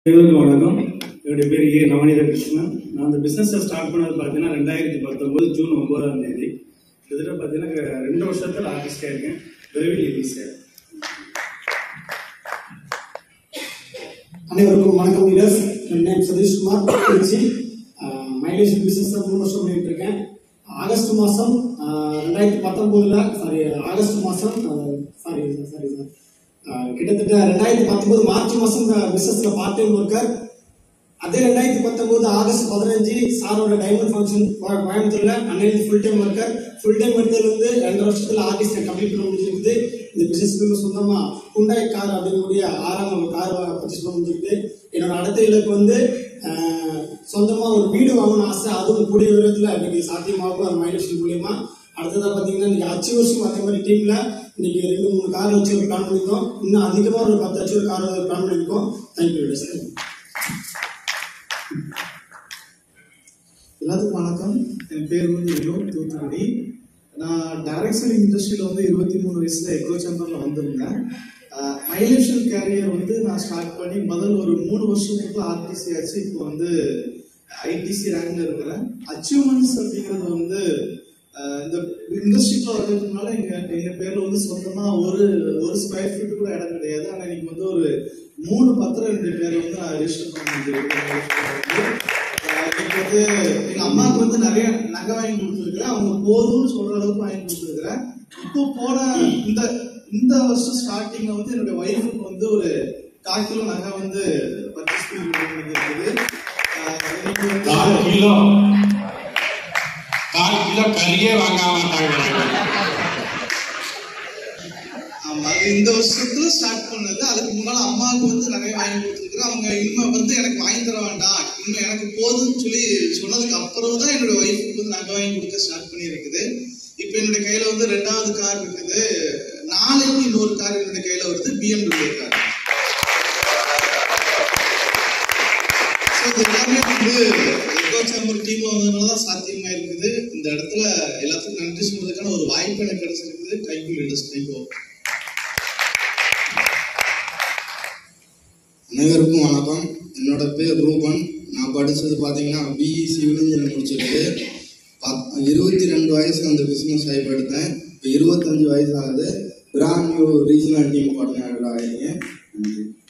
அனைவருக்கும் வணக்கம் என்னுடைய பேர் ஏ நவநீத கிருஷ்ணன் நான் அந்த பிஸ்னஸை ஸ்டார்ட் பண்ணது பார்த்தீங்கன்னா ரெண்டாயிரத்தி பத்தொன்பது ஜூன் ஒன்பதாம் தேதி கிட்டத்தட்ட பார்த்தீங்கன்னா ரெண்டு வருஷத்தில் ஆர்டிஸ்டாக இருக்கேன் விரைவில் ஈஸியாக அனைவருக்கும் வணக்கம் லீடர்ஸ் என் name Sathishkumar Trichy mileage business தான் மூணு வருஷம் பண்ணிட்டு இருக்கேன் ஆகஸ்ட் மாதம் ரெண்டாயிரத்தி பத்தொம்போதுல சாரி ஆகஸ்ட் மாதம் சாரி சாரி சார் கிட்டத்தட்ட ரெண்டாயிரத்தி பத்தொன்பது மார்ச் மாதம் இந்த பிசினஸ்ல பார்ட் டைம் ஒர்க்கர் அதே ரெண்டாயிரத்தி பத்தொன்பது ஆகஸ்ட் பதினஞ்சு சாரோட டைமண்ட் ஃபங்க்ஷன் கோயம்புத்தூர்ல அன்னைக்கு full time worker full time worker வந்து ரெண்டு வருஷத்துல ஆர்டிஸ்ட் கம்ப்ளீட் பண்ண முடிஞ்சிருக்குது இந்த பிசினஸ்க்கு சொந்தமா குண்டாய் கார் அப்படிங்கக்கூடிய ஆறாம் கார் பர்ச்சேஸ் பண்ண முடிஞ்சிருக்கு என்னோட அடுத்த இலக்கு வந்து அஹ், சொந்தமா ஒரு வீடு வாங்கணும் ஆசை அதுவும் கூடிய விதத்துல இன்னைக்கு சாத்தியமாகும் அது மைலேஜ் மூலியமா அடுத்ததா பாத்தீங்கன்னா இன்னைக்கு அச்சு வருஷம் அதே மாதிரி டீம்ல இன்னைக்கு ரெண்டு மூணு கார் வச்சு ஒரு பிளான் பண்ணிருக்கோம் இன்னும் அதிகமா ஒரு பத்து லட்சம் ஒரு கார் பிளான் பண்ணிருக்கோம் தேங்க்யூ சார் எல்லாத்துக்கும் வணக்கம் என் பேர் வந்து வினோத் தூத்துக்குடி நான் டைரக்ஷன் இண்டஸ்ட்ரியில் வந்து இருபத்தி மூணு வயசுல எக்கோ சேம்பரில் வந்திருந்தேன் மைலேஷன் கேரியர் வந்து நான் ஸ்டார்ட் பண்ணி முதல் ஒரு மூணு வருஷத்துக்குள்ள ஆர்டிசி ஆச்சு இப்போ வந்து ஐடிசி ரேங்க்ல இருக்கிறேன் அச்சீவ்மெண்ட்ஸ் அப்படிங்கிறது வந்து ஆஹ் இந்த இண்டஸ்ட்ரிக்குள்ள வர்றதுக்கு முன்னால எங்க எங்க பேர்ல வந்து சொந்தமா ஒரு ஒரு ஸ்கொயர் ஃபீட் கூட இடம் கிடையாது ஆனா இன்னைக்கு வந்து ஒரு மூணு பத்திரம் என்னுடைய பேர்ல வந்து நான் ரெஜிஸ்டர் பண்ணிருக்கேன் இப்போ வந்து எங்க அம்மாவுக்கு வந்து நிறைய நகை வாங்கி கொடுத்துருக்குறேன் அவங்க போதும்னு சொல்ற அளவுக்கு வாங்கி கொடுத்துருக்குறேன் இப்போ போன இந்த இந்த வருஷம் ஸ்டார்டிங்ல வந்து என்னுடைய ஒய்ஃபுக்கு வந்து ஒரு கால் கிலோ நகை வந்து பர்ச்சேஸ் பண்ணி இருக்குது ஆஹ் இன்னைக்கு வந்து கால் கிலோ கால் கிலோ கறியே வாங்காம இருந்தாங்க ஆமா அது இந்த வருஷத்துல ஸ்டார்ட் பண்ணது அதுக்கு முன்னால அம்மாவுக்கு வந்து நிறைய வாங்கி கொடுத்துருக்குறேன் அவங்க இனிமே வந்து எனக்கு வாங்கி தர வேண்டாம் இனிமே எனக்கு போதும்னு சொல்லி சொன்னதுக்கு அப்புறம் தான் என்னோட ஒய்ஃபுக்கு வந்து நகை வாங்கி கொடுக்க ஸ்டார்ட் பண்ணி இருக்குது இப்போ என்னுடைய கையில வந்து ரெண்டாவது கார் இருக்குது நாளைக்கு இன்னொரு கார் என்னுடைய கையில வருது பிஎம்டபிள்யூ கார் ஸோ இது எல்லாமே வந்து எக்கோ சேம்பர் டீம் வந்ததுனால தான் சாத்தியமா இருக்குது இந்த இடத்துல எல்லாத்துக்கும் நன்றி சொல்றதுக்கான ஒரு வாய்ப்பு எனக்கு கிடைச்சிருக்குது தேங்க்யூ லீடர்ஸ் தேங்க்யூ அனைவருக்கும் வணக்கம் என்னோட பேர் ரூபன் நான் படித்தது பார்த்தீங்கன்னா பிஇ சிவில் இன்ஜினியர் முடிச்சிருக்கு பத் இருபத்தி ரெண்டு வயசு அந்த பிஸ்னஸ் டைப் எடுத்தேன் இப்போ இருபத்தஞ்சு வயசு ஆகுது brand new regional team coordinator ஆகிருக்கேன் நன்றி